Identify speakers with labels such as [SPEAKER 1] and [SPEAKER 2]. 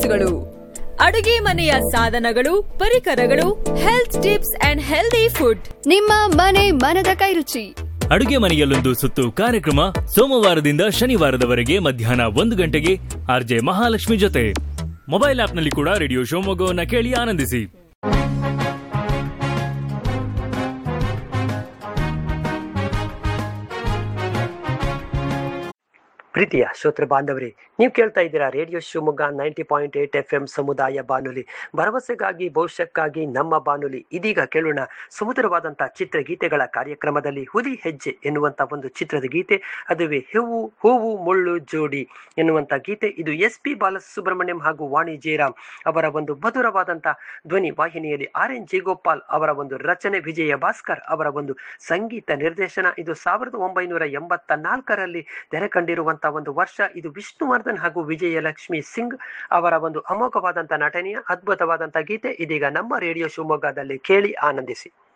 [SPEAKER 1] ಟಿಪ್ಸ್ಗಳು ಅಡುಗೆ ಮನೆಯ ಸಾಧನಗಳು ಪರಿಕರಗಳು health tips and healthy food
[SPEAKER 2] ನಿಮ್ಮ ಮನೆ ಮನದ ಕೈರುಚಿ
[SPEAKER 3] ಅಡುಗೆ ಮನೆಯಲ್ಲೊಂದು ಸುತ್ತು ಕಾರ್ಯಕ್ರಮ ಸೋಮವಾರದಿಂದ ಶನಿವಾರದವರೆಗೆ ಮಧ್ಯಾಹ್ನ ಒಂದು ಗಂಟೆಗೆ ಆರ್ಜೆ ಮಹಾಲಕ್ಷ್ಮಿ ಜೊತೆ ಮೊಬೈಲ್ ಆಪ್ನಲ್ಲಿ ಕೂಡ ರೇಡಿಯೋ ಶಿವಮೊಗ್ಗವನ್ನ ಕೇಳಿ ಆನಂದಿಸಿ
[SPEAKER 4] ಪ್ರೀತಿಯ ಶ್ರೋತೃ ಬಾಂಧವರೇ ನೀವು ಕೇಳ್ತಾ ಇದ್ದೀರಾ radio Shivamogga ninety point eight F M ಸಮುದಾಯ ಬಾನುಲಿ ಭರವಸೆಗಾಗಿ ಭವಿಷ್ಯಕ್ಕಾಗಿ ನಮ್ಮ ಬಾನುಲಿ ಇದೀಗ ಕೇಳೋಣ ಸುಮಧುರವಾದಂಥ ಚಿತ್ರಗೀತೆಗಳ ಕಾರ್ಯಕ್ರಮದಲ್ಲಿ ಹುಲಿ ಹೆಜ್ಜೆ ಎನ್ನುವಂಥ ಒಂದು ಚಿತ್ರದ ಗೀತೆ ಅದುವೇ ಹೂವು ಹೂವು ಮುಳ್ಳು ಜೋಡಿ ಎನ್ನುವಂಥ ಗೀತೆ ಇದು ಎಸ್ ಪಿ ಬಾಲಸುಬ್ರಹ್ಮಣ್ಯಂ ಹಾಗೂ ವಾಣಿ ಜಯರಾಮ್ ಅವರ ಒಂದು ಮಧುರವಾದಂಥ ಧ್ವನಿ ವಾಹಿನಿಯಲ್ಲಿ ಆರ್ ಎನ್ ಜೇಗೋಪಾಲ್ ಅವರ ಒಂದು ರಚನೆ ವಿಜಯ ಭಾಸ್ಕರ್ ಅವರ ಒಂದು ಸಂಗೀತ ನಿರ್ದೇಶನ ಇದು ಸಾವಿರದ ಒಂಬೈನೂರ ಎಂಬತ್ತ ನಾಲ್ಕರಲ್ಲಿ ತೆರೆ ಕಂಡಿರುವಂತಹ ಒಂದು ವರ್ಷ ಇದು ವಿಷ್ಣುವರ್ಧನ್ ಹಾಗೂ ವಿಜಯಲಕ್ಷ್ಮಿ ಸಿಂಗ್ ಅವರ ಒಂದು ಅಮೋಘವಾದಂಥ ನಟನೆಯ ಅದ್ಭುತವಾದಂಥ ಗೀತೆ ಇದೀಗ ನಮ್ಮ ರೇಡಿಯೋ ಶಿವಮೊಗ್ಗದಲ್ಲಿ ಕೇಳಿ ಆನಂದಿಸಿ